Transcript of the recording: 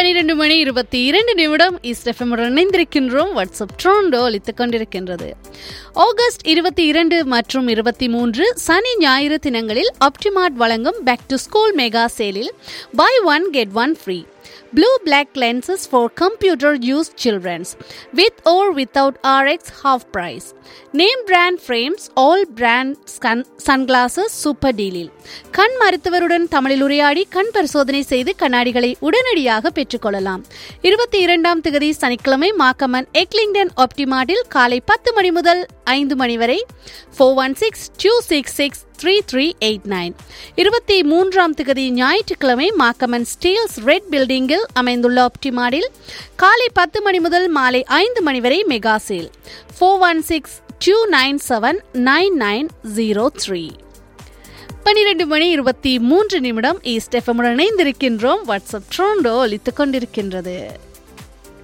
பனிரெண்டு மணி இருபத்தி இரண்டு நிமிடம் ஈஸ்டெஃபமுடன் இணைந்திருக்கின்றோம் வாட்ஸ்அப் ட்ரோண்டோ அளித்துக் கொண்டிருக்கின்றது ஆகஸ்ட் இருபத்தி இரண்டு மற்றும் இருபத்தி மூன்று சனி ஞாயிறு தினங்களில் ஆப்டிமார்ட் வழங்கும் பேக் டு ஸ்கூல் மெகா சேலில் buy one get one free Blue black lenses for computer use children's with or without RX half price. Name brand frames all brand sun- sunglasses super dealil. கண் மருத்துவருடன் தமிழில் உரையாடி கண் பரிசோதனை செய்து கண்ணாடிகளை உடனடியாக பெற்றுக்கொள்ளலாம் இருபத்தி இரண்டாம் தேதி சனிக்கிழமை மாக்கமன் எக்லிங்டன் ஆப்டிமார்ட்டில் காலை பத்து மணி முதல் ஐந்து மணி வரை four one six two six six three three eight nine இருபத்தி மூன்றாம் தேதி ஞாயிற்றுக்கிழமை மாக்கமன் ஸ்டீல்ஸ் ரெட் பில்டிங்கில் அமைந்துள்ள ஆப்டிமார்டில் காலை பத்து மணி முதல் மாலை ஐந்து மணி வரை mega sale four one six two nine seven nine nine zero three பனிரெண்டு மணி இருபத்தி மூன்று நிமிடம் ஈஸ்ட் எஃப்எம்முடன் இணைந்திருக்கின்றோம் வாட்ஸ்அப் ட்ரோண்டோ ஒலித்துக் கொண்டிருக்கின்றது